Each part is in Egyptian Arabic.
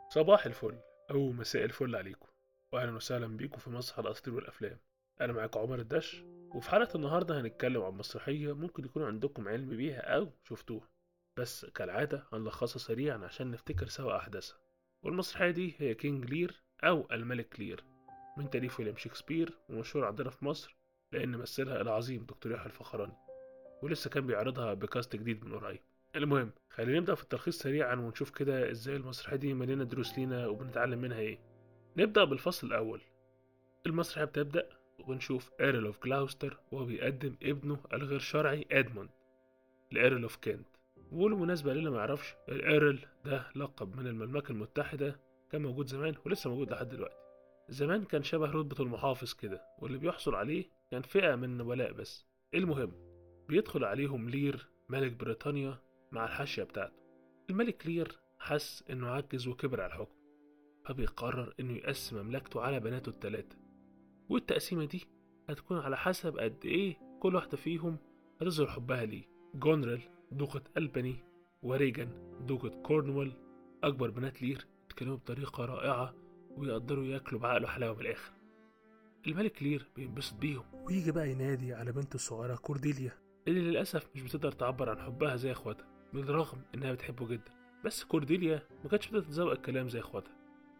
صباح الفل أو مساء الفل عليكم وأهلا وسهلا بيكم في مسرح الأساطير والأفلام أنا معاكم عمر الدش وفي حلقة النهاردة هنتكلم عن مسرحية ممكن يكون عندكم علم بيها أو شفتوها بس كالعادة هنلخصها سريعا عشان نفتكر سوا أحداثها والمسرحية دي هي كينج لير أو الملك لير من تأليف ويليام شكسبير ومشهور عندنا في مصر لأن مثلها العظيم دكتور يحيى الفخراني ولسه كان بيعرضها بكاست جديد من قريب المهم خلينا نبدأ في التلخيص سريعا ونشوف كده ازاي المسرحية دي مليانة دروس لينا وبنتعلم منها ايه نبدأ بالفصل الأول المسرحية بتبدأ وبنشوف ايرل اوف جلاوستر وهو بيقدم ابنه الغير شرعي ادموند لايرل اوف كنت وبالمناسبة للي ما يعرفش الايرل ده لقب من المملكة المتحدة كان موجود زمان ولسه موجود لحد دلوقتي زمان كان شبه رتبة المحافظ كده واللي بيحصل عليه كان فئة من النبلاء بس المهم بيدخل عليهم لير ملك بريطانيا مع الحاشية بتاعته الملك لير حس انه عجز وكبر على الحكم فبيقرر انه يقسم مملكته على بناته التلاتة والتقسيمة دي هتكون على حسب قد ايه كل واحدة فيهم هتظهر حبها ليه جونريل دوقة ألباني وريجان دوقة كورنوال أكبر بنات لير يتكلموا بطريقة رائعة ويقدروا ياكلوا بعقله حلاوة من الآخر الملك لير بينبسط بيهم ويجي بقى ينادي على بنته الصغيرة كورديليا اللي للأسف مش بتقدر تعبر عن حبها زي اخواتها بالرغم إنها بتحبه جدا بس كورديليا ما كانتش بتقدر تذوق الكلام زي اخواتها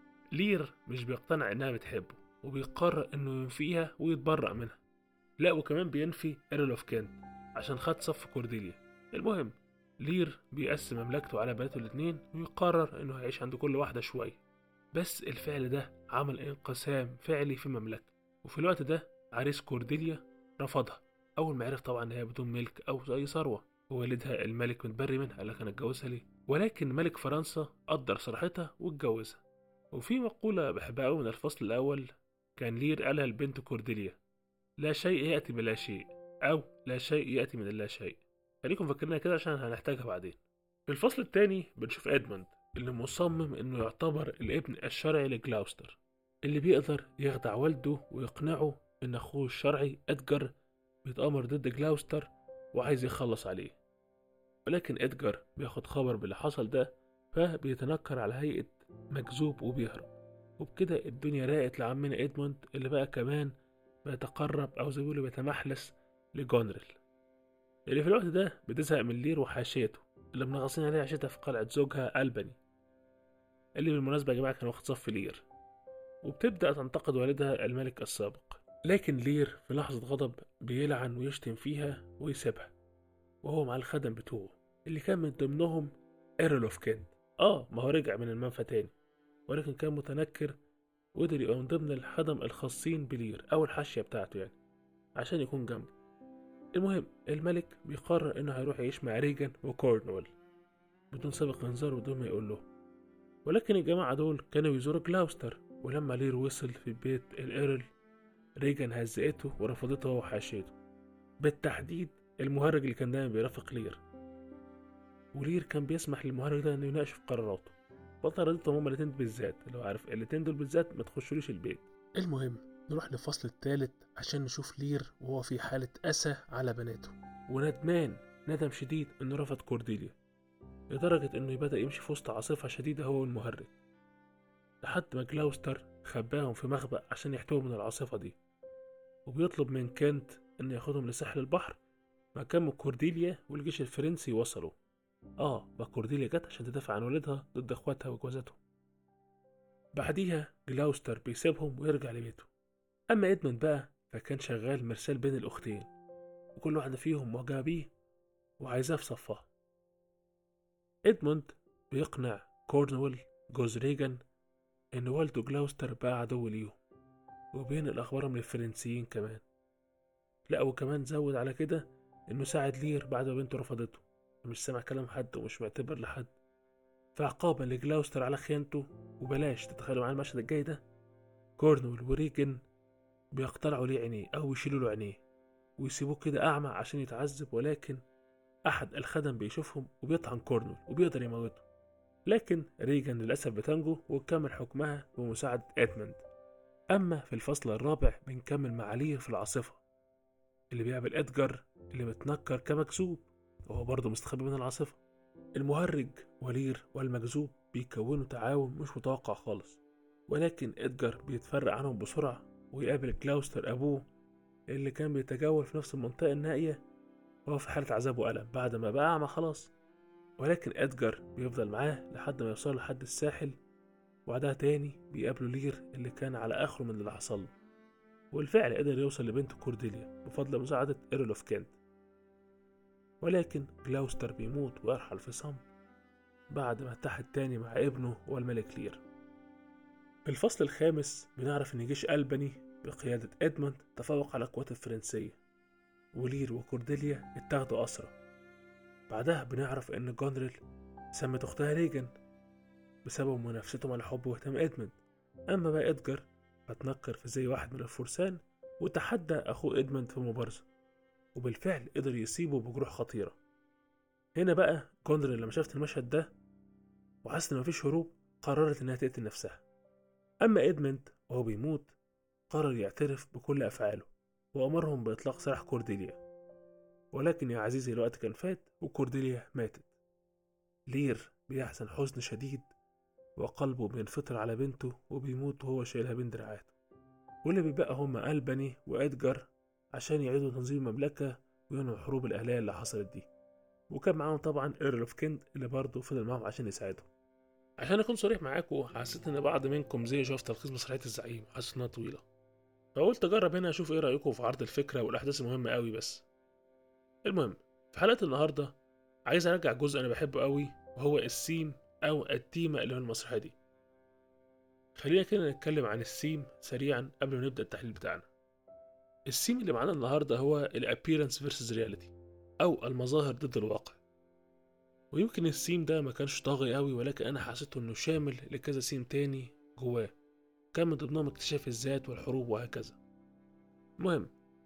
لير مش بيقتنع إنها بتحبه وبيقرر إنه ينفيها ويتبرأ منها لا وكمان بينفي إيرل اوف كانت عشان خد صف كورديليا المهم لير بيقسم مملكته على بناته الاتنين ويقرر إنه هيعيش عند كل واحدة شوية بس الفعل ده عمل انقسام فعلي في المملكة وفي الوقت ده عريس كورديليا رفضها أول ما عرف طبعا إن هي بدون ملك أو أي ثروة ووالدها الملك متبري منها قال لك أنا أتجوزها ليه ولكن ملك فرنسا قدر صراحتها واتجوزها وفي مقولة بحبها أوي من الفصل الأول كان لير قالها لبنت كورديليا لا شيء يأتي بلا شيء أو لا شيء يأتي من اللا شيء خليكم فاكرينها كده عشان هنحتاجها بعدين في الفصل الثاني بنشوف إدموند اللي مصمم إنه يعتبر الابن الشرعي لجلاوستر اللي بيقدر يخدع والده ويقنعه إن أخوه الشرعي أدجر بيتآمر ضد جلاوستر وعايز يخلص عليه ولكن إدجار بياخد خبر باللي حصل ده فبيتنكر على هيئة مجذوب وبيهرب وبكده الدنيا راقت لعمنا إدموند اللي بقى كمان بيتقرب أو زي ما بيقولوا بيتمحلس لجونريل اللي في الوقت ده بتزهق من لير وحاشيته اللي منغصين عليه عيشتها في قلعة زوجها ألباني اللي بالمناسبة يا جماعة كان واخد صف لير وبتبدأ تنتقد والدها الملك السابق لكن لير في لحظة غضب بيلعن ويشتم فيها ويسيبها وهو مع الخدم بتوعه اللي كان من ضمنهم ايرل اوف كنت اه ما هو رجع من المنفى تاني ولكن كان متنكر وقدر يبقى من ضمن الخدم الخاصين بلير او الحاشية بتاعته يعني عشان يكون جنبه المهم الملك بيقرر انه هيروح يعيش مع ريجان وكورنوال بدون سابق انذار وبدون ما يقول له ولكن الجماعة دول كانوا يزوروا جلاوستر ولما لير وصل في بيت الايرل ريجان هزقته ورفضته هو وحاشيته بالتحديد المهرج اللي كان دايما بيرافق لير ولير كان بيسمح للمهرج ده انه يناقش في قراراته بطل ردتهم هما الاتنين بالذات اللي هو عارف الاتنين دول بالذات ما تخشوليش البيت المهم نروح للفصل الثالث عشان نشوف لير وهو في حالة أسى على بناته وندمان ندم شديد انه رفض كورديليا لدرجة انه بدأ يمشي في وسط عاصفة شديدة هو والمهرج لحد ما جلاوستر خباهم في مخبأ عشان يحتوهم من العاصفة دي وبيطلب من كنت انه ياخدهم لساحل البحر مكان ما كورديليا والجيش الفرنسي وصلوا اه ما كورديليا جت عشان تدافع عن والدها ضد اخواتها وجوازاتهم بعديها جلاوستر بيسيبهم ويرجع لبيته اما ادموند بقى فكان شغال مرسال بين الاختين وكل واحدة فيهم معجبة بيه وعايزاه في صفها ادموند بيقنع كورنويل جوز ريجان ان والده جلاوستر بقى عدو ليهم وبينقل اخبارهم للفرنسيين كمان لا وكمان زود على كده انه ساعد لير بعد ما بنته رفضته مش سامع كلام حد ومش معتبر لحد فعقابا لجلاوستر على خيانته وبلاش تتخيلوا معايا المشهد الجاي ده كورنول وريجن بيقتلعوا ليه عينيه او يشيلوا له عينيه ويسيبوه كده اعمى عشان يتعذب ولكن احد الخدم بيشوفهم وبيطعن كورنول وبيقدر يموته لكن ريجن للاسف بتنجو وتكمل حكمها بمساعدة ادموند اما في الفصل الرابع بنكمل مع لير في العاصفة اللي بيقابل ادجار اللي متنكر كمكسوب وهو برضه مستخبي من العاصفة المهرج ولير والمجذوب بيكونوا تعاون مش متوقع خالص ولكن إدجار بيتفرق عنهم بسرعة ويقابل كلاوستر أبوه اللي كان بيتجول في نفس المنطقة النائية وهو في حالة عذاب وألم بعد ما بقى أعمى خلاص ولكن إدجار بيفضل معاه لحد ما يوصل لحد الساحل وبعدها تاني بيقابلوا لير اللي كان على آخره من اللي حصل له وبالفعل قدر يوصل لبنته كورديليا بفضل مساعدة إيرل أوف كنت ولكن جلاوستر بيموت ويرحل في صمت بعد ما اتحد تاني مع ابنه والملك لير في الفصل الخامس بنعرف إن جيش ألباني بقيادة إدموند تفوق على القوات الفرنسية ولير وكورديليا اتاخدوا أسرى بعدها بنعرف إن جونريل سمت أختها ريجن بسبب منافستهم على حب واهتمام إدموند أما بقى إدجار فتنكر في زي واحد من الفرسان وتحدى أخوه إدموند في مبارزة وبالفعل قدر يصيبه بجروح خطيرة هنا بقى جونريل لما شافت المشهد ده وحست إن مفيش هروب قررت إنها تقتل نفسها أما إدموند وهو بيموت قرر يعترف بكل أفعاله وأمرهم بإطلاق سراح كورديليا ولكن يا عزيزي الوقت كان فات وكورديليا ماتت لير بيحزن حزن شديد وقلبه بينفطر على بنته وبيموت وهو شايلها بين دراعاته واللي بيبقى هما ألباني وإدجار عشان يعيدوا تنظيم المملكة وينهوا الحروب الأهلية اللي حصلت دي وكان معاهم طبعا إيرل أوف كيند اللي برضه فضل معاهم عشان يساعدهم عشان أكون صريح معاكم حسيت إن بعض منكم زي شاف تلخيص مسرحية الزعيم حاسس إنها طويلة فقلت أجرب هنا أشوف إيه رأيكم في عرض الفكرة والأحداث المهمة أوي بس المهم في حلقة النهاردة عايز أرجع جزء أنا بحبه أوي وهو السيم أو التيمة اللي هو المسرحية دي خلينا كده نتكلم عن السيم سريعا قبل ما نبدأ التحليل بتاعنا السيم اللي معانا النهاردة هو الابيرنس فيرسز رياليتي أو المظاهر ضد الواقع ويمكن السيم ده ما كانش طاغي قوي ولكن أنا حسيته إنه شامل لكذا سيم تاني جواه كان من ضمنهم اكتشاف الذات والحروب وهكذا المهم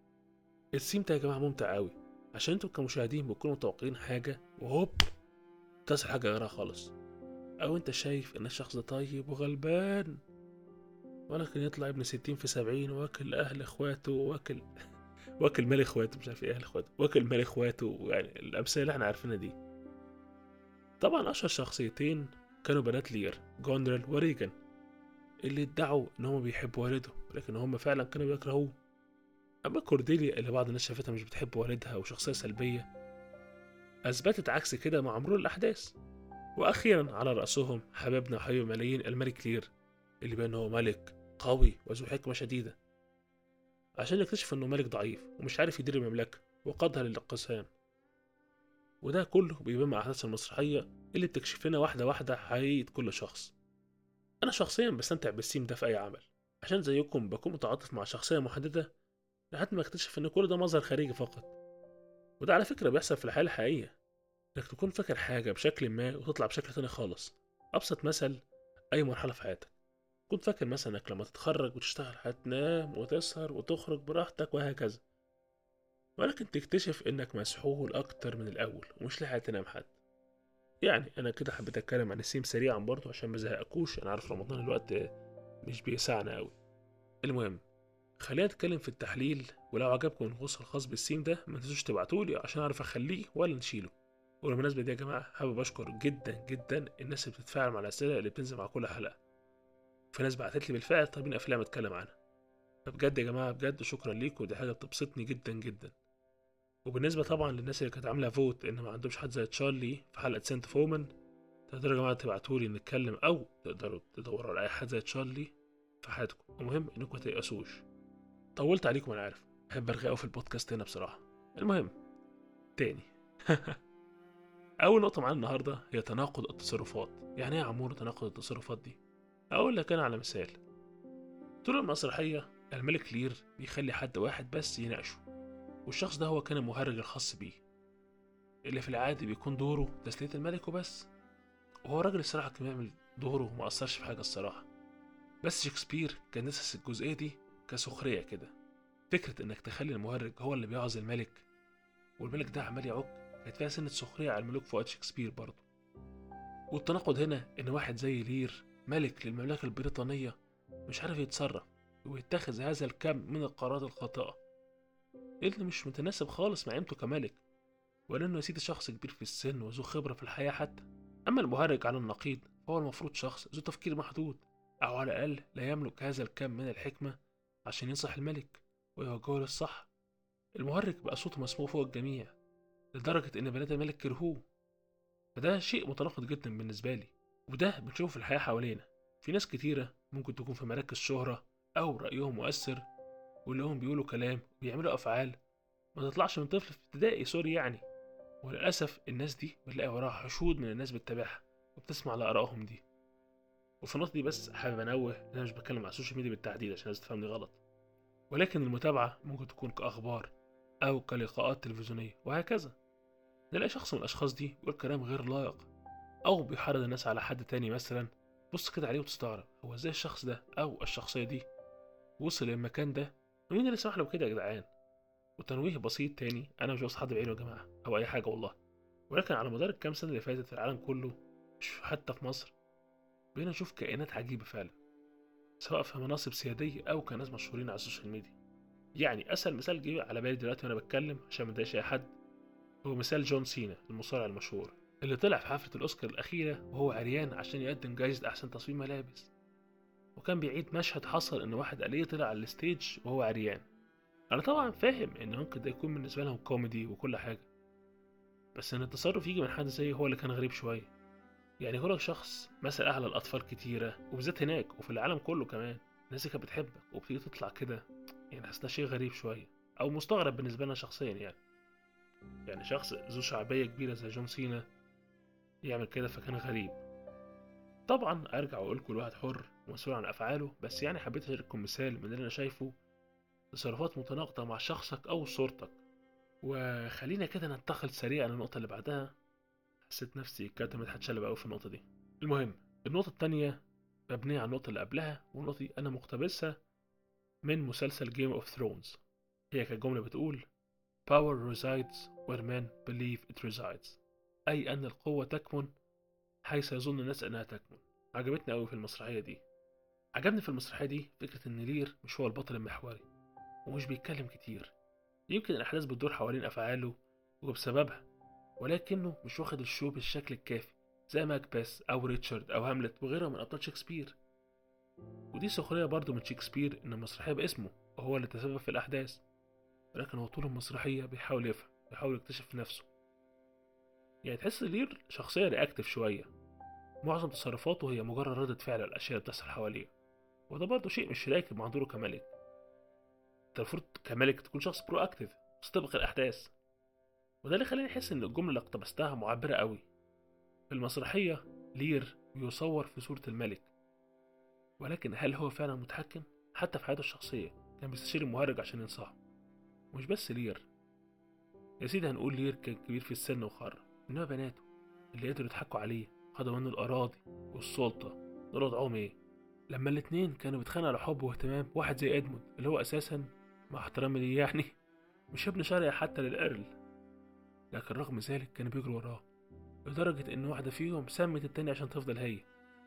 السيم ده يا جماعة ممتع قوي عشان انتوا كمشاهدين بتكونوا متوقعين حاجة وهوب تحصل حاجة غيرها خالص أو أنت شايف إن الشخص ده طيب وغلبان ولكن يطلع ابن ستين في سبعين واكل أهل إخواته واكل واكل مال إخواته مش عارف إيه أهل إخواته واكل مال إخواته يعني الأمثلة اللي إحنا عارفينها دي طبعا أشهر شخصيتين كانوا بنات لير جونرال وريجن اللي ادعوا إن هما بيحبوا والدهم لكن هما فعلا كانوا بيكرهوه أما كورديليا اللي بعض الناس شافتها مش بتحب والدها وشخصية سلبية أثبتت عكس كده مع مرور الأحداث وأخيرا على رأسهم حبيبنا وحبيب ملايين الملك لير اللي بان هو ملك قوي وذو حكمة شديدة عشان يكتشف إنه ملك ضعيف ومش عارف يدير المملكة وقادها للانقسام وده كله بيبان مع أحداث المسرحية اللي بتكشف لنا واحدة واحدة حقيقة كل شخص أنا شخصيا بستمتع بالسيم ده في أي عمل عشان زيكم بكون متعاطف مع شخصية محددة لحد ما اكتشف إن كل ده مظهر خارجي فقط وده على فكرة بيحصل في الحياة الحقيقية إنك تكون فاكر حاجة بشكل ما وتطلع بشكل تاني خالص أبسط مثل أي مرحلة في حياتك كنت فاكر مثلا إنك لما تتخرج وتشتغل هتنام وتسهر وتخرج براحتك وهكذا ولكن تكتشف إنك مسحول أكتر من الأول ومش لاحق تنام حد يعني أنا كده حبيت أتكلم عن السيم سريعا برضه عشان مزهقكوش أنا عارف رمضان الوقت مش بيسعنا أوي المهم خلينا نتكلم في التحليل ولو عجبكم الغصة الخاص بالسيم ده ما تنسوش تبعتولي عشان اعرف اخليه ولا نشيله وبالمناسبة دي يا جماعة حابب اشكر جدا جدا الناس اللي بتتفاعل مع الاسئلة اللي بتنزل مع كل حلقة في ناس بعتت لي بالفعل طالبين افلام اتكلم عنها فبجد يا جماعة بجد شكرا ليكم ودي حاجة بتبسطني جدا جدا وبالنسبة طبعا للناس اللي كانت عاملة فوت ان ما عندهمش حد زي تشارلي في حلقة سنت فومن تقدروا يا جماعة تبعتولي نتكلم او تقدروا تدوروا على اي حد زي تشارلي في حياتكم المهم انكم متيأسوش طولت عليكم انا عارف بحب ارغي قوي في البودكاست هنا بصراحه المهم تاني اول نقطه معانا النهارده هي تناقض التصرفات يعني ايه يا عمور تناقض التصرفات دي اقول لك انا على مثال طول المسرحيه الملك لير بيخلي حد واحد بس يناقشه والشخص ده هو كان المهرج الخاص بيه اللي في العادي بيكون دوره تسلية الملك وبس وهو راجل الصراحة كان بيعمل دوره وما أثرش في حاجة الصراحة بس شكسبير كان نسس الجزئية دي كسخرية كده فكرة إنك تخلي المهرج هو اللي بيعظ الملك والملك ده عمال يعك كانت فيها سنة سخرية على الملوك في وقت شكسبير برضه والتناقض هنا إن واحد زي لير ملك للمملكة البريطانية مش عارف يتصرف ويتخذ هذا الكم من القرارات الخاطئة اللي مش متناسب خالص مع قيمته كملك ولا إنه يا سيدي شخص كبير في السن وذو خبرة في الحياة حتى أما المهرج على النقيض فهو المفروض شخص ذو تفكير محدود أو على الأقل لا يملك هذا الكم من الحكمة عشان ينصح الملك ويوجهه للصح المهرج بقى صوته مسموع فوق الجميع لدرجة إن بنات الملك كرهوه فده شيء متناقض جدا بالنسبة لي وده بنشوفه في الحياة حوالينا في ناس كتيرة ممكن تكون في مراكز شهرة أو رأيهم مؤثر واللي هم بيقولوا كلام وبيعملوا أفعال ما تطلعش من طفل في ابتدائي سوري يعني وللأسف الناس دي بنلاقي وراها حشود من الناس بتتابعها وبتسمع لآرائهم دي وفي النقطة دي بس حابب أنوه إن أنا مش بتكلم على السوشيال ميديا بالتحديد عشان الناس تفهمني غلط ولكن المتابعة ممكن تكون كأخبار أو كلقاءات تلفزيونية وهكذا نلاقي شخص من الأشخاص دي بيقول كلام غير لائق أو بيحرض الناس على حد تاني مثلا بص كده عليه وتستغرب هو ازاي الشخص ده أو الشخصية دي وصل للمكان ده ومين اللي سمح له بكده يا جدعان وتنويه بسيط تاني أنا مش قصدي حد بعينه يا جماعة أو أي حاجة والله ولكن على مدار الكام سنة اللي فاتت في العالم كله مش حتى في مصر بقينا نشوف كائنات عجيبة فعلا سواء في مناصب سيادية أو كناس مشهورين على السوشيال ميديا يعني أسهل مثال جه على بالي دلوقتي وأنا بتكلم عشان ما أضايقش أي حد هو مثال جون سينا المصارع المشهور اللي طلع في حفلة الأوسكار الأخيرة وهو عريان عشان يقدم جايزة أحسن تصميم ملابس وكان بيعيد مشهد حصل إن واحد آلية طلع على الستيج وهو عريان أنا طبعا فاهم إن ممكن ده يكون بالنسبة لهم كوميدي وكل حاجة بس إن التصرف يجي من حد زي هو اللي كان غريب شوية يعني هو شخص مثل أعلى الأطفال كتيرة وبالذات هناك وفي العالم كله كمان الناس كانت بتحبك وبتيجي تطلع كده يعني حاسس شيء غريب شوية أو مستغرب بالنسبة لنا شخصيا يعني يعني شخص ذو شعبية كبيرة زي جون سينا يعمل كده فكان غريب طبعا ارجع واقول كل واحد حر ومسؤول عن افعاله بس يعني حبيت اشارككم مثال من اللي انا شايفه تصرفات متناقضة مع شخصك او صورتك وخلينا كده ننتقل سريعا للنقطة اللي بعدها حسيت نفسي كابتن مدحت شلبي قوي في النقطة دي المهم النقطة التانية مبنية على النقطة اللي قبلها والنقطة دي أنا مقتبسها من مسلسل Game of Thrones هي كانت جملة بتقول Power resides where men believe it resides أي أن القوة تكمن حيث يظن الناس أنها تكمن عجبتني أوي في المسرحية دي عجبني في المسرحية دي فكرة إن لير مش هو البطل المحوري ومش بيتكلم كتير يمكن الأحداث بتدور حوالين أفعاله وبسببها ولكنه مش واخد الشو بالشكل الكافي زي ماكبث أو ريتشارد أو هاملت وغيرهم من أبطال شكسبير ودي سخرية برضه من شكسبير إن المسرحية باسمه وهو اللي تسبب في الأحداث ولكن هو طول المسرحية بيحاول يفهم بيحاول يكتشف نفسه يعني تحس لير شخصية رياكتيف شوية معظم تصرفاته هي مجرد ردة فعل على الأشياء اللي بتحصل حواليه وده برضه شيء مش راكب مع دوره كملك انت المفروض كملك تكون شخص برو اكتيف تستبق الأحداث وده اللي خلاني أحس إن الجملة اللي اقتبستها معبرة قوي في المسرحية لير بيصور في صورة الملك ولكن هل هو فعلا متحكم؟ حتى في حياته الشخصية كان بيستشير المهرج عشان ينصحه مش بس لير يا سيدي هنقول لير كان كبير في السن وخر إنما بناته اللي قدروا يضحكوا عليه خدوا منه الأراضي والسلطة دول وضعهم إيه؟ لما الاتنين كانوا بيتخانقوا على حب واهتمام واحد زي إدموند اللي هو أساسا مع احترامي ليه يعني مش ابن شرعي حتى للإرل لكن رغم ذلك كانوا بيجروا وراه لدرجة إن واحدة فيهم سمت التانية عشان تفضل هي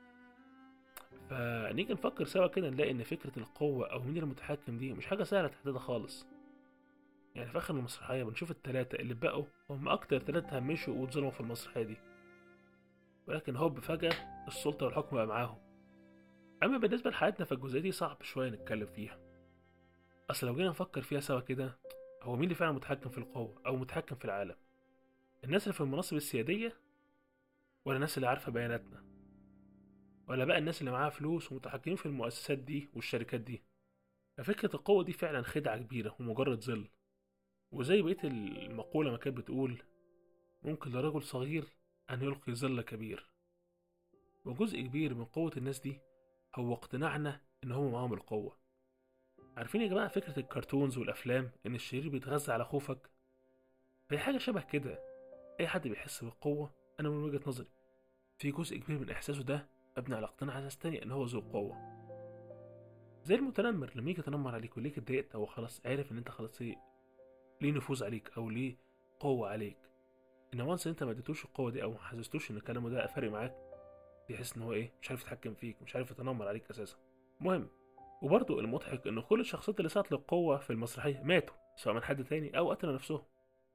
فنيجي نفكر سوا كده نلاقي إن فكرة القوة أو مين المتحكم دي مش حاجة سهلة تحديدها خالص يعني في آخر المسرحية بنشوف التلاتة اللي بقوا هم أكتر تلاتة همشوا واتظلموا في المسرحية دي ولكن هوب فجأة السلطة والحكم بقى معاهم أما بالنسبة لحياتنا فالجزئية دي صعب شوية نتكلم فيها أصل لو جينا نفكر فيها سوا كده هو مين اللي فعلا متحكم في القوة أو متحكم في العالم الناس اللي في المناصب السيادية ولا الناس اللي عارفة بياناتنا ولا بقى الناس اللي معاها فلوس ومتحكمين في المؤسسات دي والشركات دي ففكرة القوة دي فعلا خدعة كبيرة ومجرد ظل وزي بقية المقولة ما كانت بتقول ممكن لرجل صغير أن يلقي ظل كبير وجزء كبير من قوة الناس دي هو اقتناعنا إن هم معاهم القوة عارفين يا جماعة فكرة الكرتونز والأفلام إن الشرير بيتغذى على خوفك هي حاجة شبه كده أي حد بيحس بالقوة أنا من وجهة نظري في جزء كبير من إحساسه ده مبني على اقتناع ناس تانية إن هو ذو قوة زي المتنمر لما يجي يتنمر عليك وليك اتضايقت هو خلاص عارف إن أنت خلاص إيه ليه نفوذ عليك أو ليه قوة عليك إن وانس أنت ما اديتوش القوة دي أو ما حسستوش إن كلامه ده فارق معاك بيحس إن هو إيه مش عارف يتحكم فيك مش عارف يتنمر عليك أساسا المهم وبرضه المضحك إن كل الشخصيات اللي سعت للقوة في المسرحية ماتوا سواء من حد تاني أو قتلوا نفسهم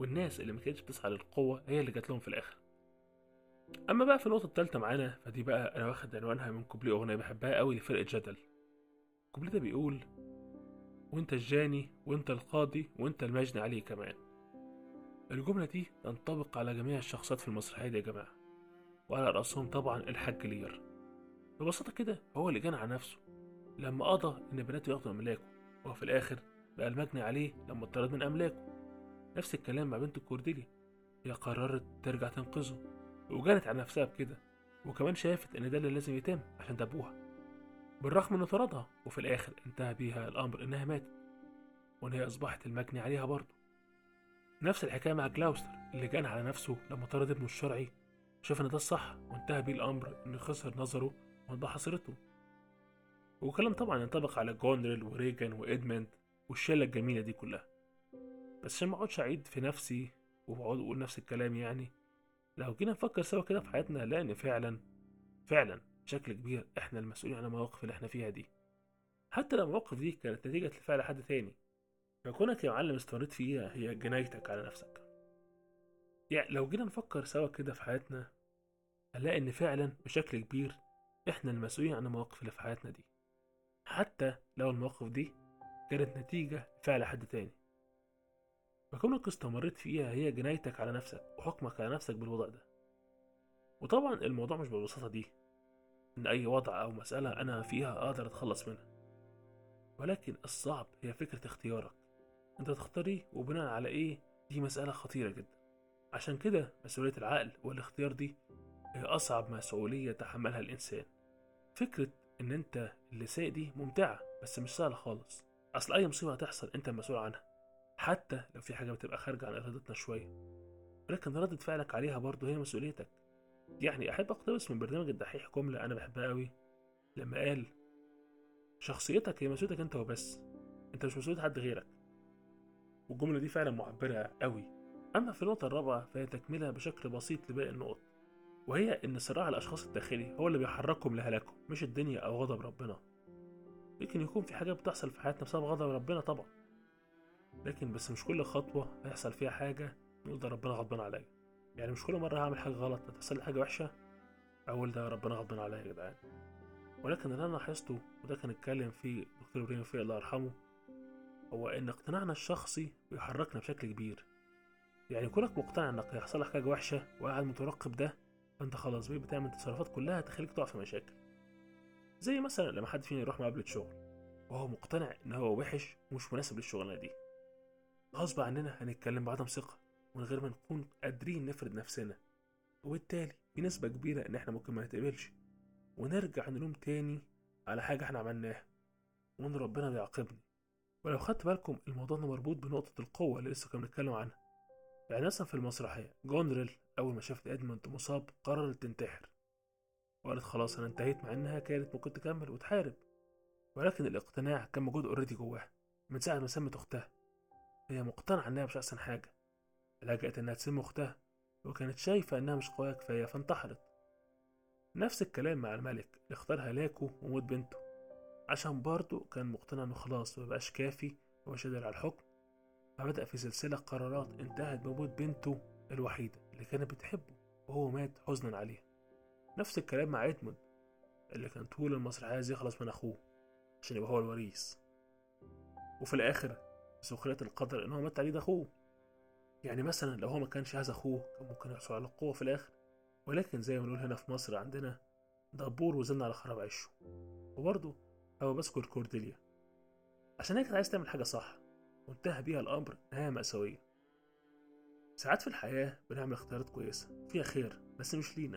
والناس اللي ما كانتش بتسعى للقوة هي اللي جات لهم في الآخر أما بقى في النقطة التالتة معانا فدي بقى أنا واخد عنوانها من كوبليه أغنية بحبها قوي لفرقة جدل الكوبليه ده بيقول وانت الجاني وانت القاضي وانت المجني عليه كمان الجملة دي تنطبق على جميع الشخصيات في المسرحية دي يا جماعة وعلى رأسهم طبعا الحاج لير ببساطة كده هو اللي جنى على نفسه لما قضى إن بناته ياخدوا أملاكه وهو في الآخر بقى المجني عليه لما اتطرد من أملاكه نفس الكلام مع بنت كورديليا هي قررت ترجع تنقذه وجنت على نفسها بكده وكمان شافت إن ده اللي لازم يتم عشان ده أبوها بالرغم إنه طردها وفي الآخر انتهى بيها الأمر إنها ماتت وإن هي أصبحت المجني عليها برضه نفس الحكاية مع كلاوستر اللي جان على نفسه لما طرد ابنه الشرعي شاف إن ده الصح وانتهى بيه الأمر إنه خسر نظره وانضى حصيرته وكلام طبعا ينطبق على جونريل وريجان وإدمند والشلة الجميلة دي كلها بس عشان ما اقعدش أعيد في نفسي وأقعد أقول نفس الكلام يعني لو جينا نفكر سوا كده في حياتنا هنلاقي إن فعلا فعلا بشكل كبير إحنا المسؤولين عن المواقف اللي إحنا فيها دي حتى لو المواقف دي كانت نتيجة لفعل حد تاني فكونك يا معلم استمريت فيها هي جنايتك على نفسك يعني لو جينا نفكر سوا كده في حياتنا هنلاقي إن فعلا بشكل كبير إحنا المسؤولين عن المواقف اللي في حياتنا دي حتى لو المواقف دي كانت نتيجة لفعل حد تاني فكونك استمريت فيها هي جنايتك على نفسك وحكمك على نفسك بالوضع ده وطبعا الموضوع مش بالبساطة دي إن أي وضع أو مسألة أنا فيها أقدر أتخلص منها ولكن الصعب هي فكرة اختيارك أنت تختار إيه وبناء على إيه دي مسألة خطيرة جدا عشان كده مسؤولية العقل والاختيار دي هي أصعب مسؤولية تحملها الإنسان فكرة إن أنت اللي سايق دي ممتعة بس مش سهلة خالص أصل أي مصيبة هتحصل أنت المسؤول عنها حتى لو في حاجة بتبقى خارجة عن إرادتنا شوية ولكن ردة فعلك عليها برضه هي مسؤوليتك يعني أحب أقتبس من برنامج الدحيح جملة أنا بحبها أوي لما قال شخصيتك هي مسؤوليتك أنت وبس أنت مش مسؤولية حد غيرك والجملة دي فعلا معبرة أوي أما في النقطة الرابعة فهي تكملة بشكل بسيط لباقي النقط وهي إن صراع الأشخاص الداخلي هو اللي بيحركهم لهلاكهم مش الدنيا أو غضب ربنا يمكن يكون في حاجات بتحصل في حياتنا بسبب غضب ربنا طبعا لكن بس مش كل خطوة هيحصل فيها حاجة نقول ده ربنا غضبان عليا يعني مش كل مرة هعمل حاجة غلط هتحصل لي حاجة وحشة أقول ده ربنا غضبان عليا يا جدعان ولكن اللي أنا لاحظته وده كان اتكلم فيه دكتور إبراهيم فيه الله يرحمه هو إن اقتناعنا الشخصي بيحركنا بشكل كبير يعني كونك مقتنع إنك هيحصل لك حاجة وحشة وقاعد مترقب ده فأنت خلاص بقيت بتعمل تصرفات كلها تخليك تقع في مشاكل زي مثلا لما حد فينا يروح مقابلة شغل وهو مقتنع إن هو وحش ومش مناسب للشغلانة دي غصب عننا هنتكلم بعدم ثقة من غير ما نكون قادرين نفرض نفسنا وبالتالي في نسبة كبيرة إن إحنا ممكن ما نتقبلش ونرجع نلوم تاني على حاجة إحنا عملناها وإن ربنا بيعاقبني ولو خدت بالكم الموضوع ده مربوط بنقطة القوة اللي لسه كنا بنتكلم عنها يعني مثلا في المسرحية جونريل أول ما شافت إدموند مصاب قررت تنتحر وقالت خلاص أنا انتهيت مع إنها كانت ممكن تكمل وتحارب ولكن الاقتناع كان موجود اوريدي جواها من ساعة ما سمت أختها هي مقتنعة إنها مش أحسن حاجة لجأت إنها تسم أختها وكانت شايفة إنها مش قوية كفاية فانتحرت نفس الكلام مع الملك اللي اختار هلاكه وموت بنته عشان برضه كان مقتنع إنه خلاص مبقاش كافي ومش قادر على الحكم فبدأ في سلسلة قرارات انتهت بموت بنته الوحيدة اللي كانت بتحبه وهو مات حزنا عليها نفس الكلام مع إدموند اللي كان طول المسرحية عايز يخلص من أخوه عشان يبقى هو الوريث وفي الآخر سخرية القدر إن هو مات عليه ده أخوه يعني مثلا لو هو ما كانش عايز أخوه كان ممكن يحصل على القوة في الآخر ولكن زي ما بنقول هنا في مصر عندنا دبور وزن على خراب عشه وبرضه هو بذكر كورديليا عشان هي كانت عايز تعمل حاجة صح وانتهى بيها الأمر نهاية مأساوية ساعات في الحياة بنعمل اختيارات كويسة فيها خير بس مش لينا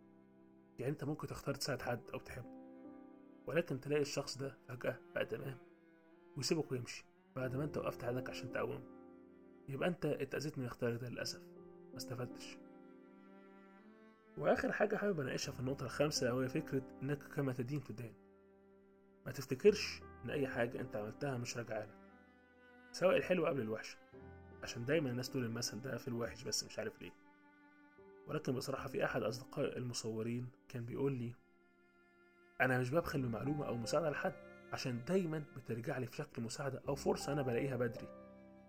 يعني انت ممكن تختار تساعد حد أو تحبه ولكن تلاقي الشخص ده فجأة بقى تمام ويسيبك ويمشي بعد ما انت وقفت عليك عشان تقومه يبقى انت اتأذيت من اختيارك ده للأسف ما استفدتش وآخر حاجة حابب أناقشها في النقطة الخامسة وهي فكرة إنك كما تدين تدان ما تفتكرش إن أي حاجة أنت عملتها مش راجعة لك سواء الحلو قبل الوحشة عشان دايما الناس تقول المثل ده في الوحش بس مش عارف ليه ولكن بصراحة في أحد أصدقائي المصورين كان بيقول لي أنا مش ببخل بمعلومة أو مساعدة لحد عشان دايما بترجع لي في شكل مساعدة أو فرصة أنا بلاقيها بدري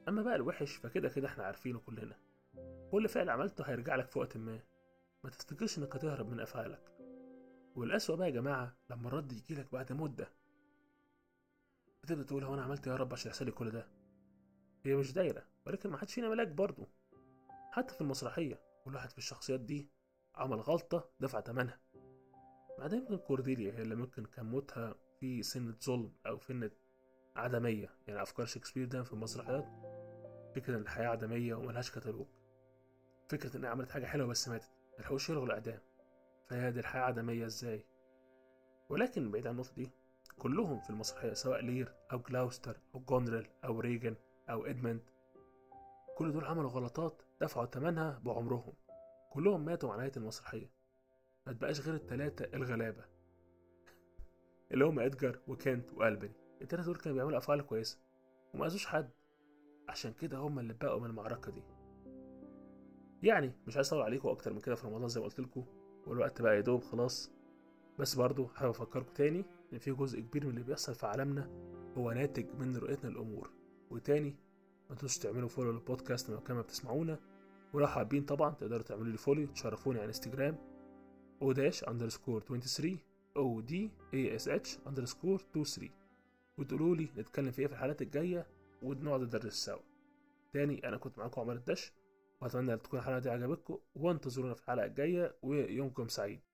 اما بقى الوحش فكده كده احنا عارفينه كلنا كل فعل عملته هيرجع لك في وقت ما ما تفتكرش انك هتهرب من افعالك والأسوأ بقى يا جماعة لما الرد يجيلك بعد مدة بتبدأ تقول هو أنا عملت إيه يا رب عشان يحصل لي كل ده هي مش دايرة ولكن ما حدش فينا ملاك برضه حتى في المسرحية كل واحد في الشخصيات دي عمل غلطة دفع تمنها بعدين يمكن كورديليا هي اللي ممكن كان موتها في سنة ظلم أو سنة عدمية يعني أفكار شكسبير دايما في المسرحيات فكرة إن الحياة عدمية وملهاش كتالوج فكرة إنها عملت حاجة حلوة بس ماتت ملحقوش يلغوا الإعدام فهي دي الحياة عدمية إزاي ولكن بعيد عن النقطة دي كلهم في المسرحية سواء لير أو جلاوستر أو جونريل أو ريجن أو إدموند كل دول عملوا غلطات دفعوا ثمنها بعمرهم كلهم ماتوا مع نهاية المسرحية ما تبقاش غير التلاتة الغلابة اللي هم إدجار وكنت وألبني التلاتة دول كانوا بيعملوا أفعال كويسة وما أذوش حد عشان كده هم اللي بقوا من المعركة دي يعني مش عايز اطول عليكم اكتر من كده في رمضان زي ما قلت لكم والوقت بقى يدوب خلاص بس برضو حابب افكركم تاني ان في جزء كبير من اللي بيحصل في عالمنا هو ناتج من رؤيتنا للامور وتاني ما تنسوش تعملوا فولو للبودكاست لما كما بتسمعونا ولو حابين طبعا تقدروا تعملوا لي فولو تشرفوني على انستجرام او داش اندرسكور 23 او دي اي اس اتش اندرسكور 23 وتقولوا لي نتكلم في ايه في الحلقات الجايه ونقعد ندرس سوا تاني انا كنت معاكم عمر الدش واتمنى ان تكون الحلقه دي عجبتكم وانتظرونا في الحلقه الجايه ويومكم سعيد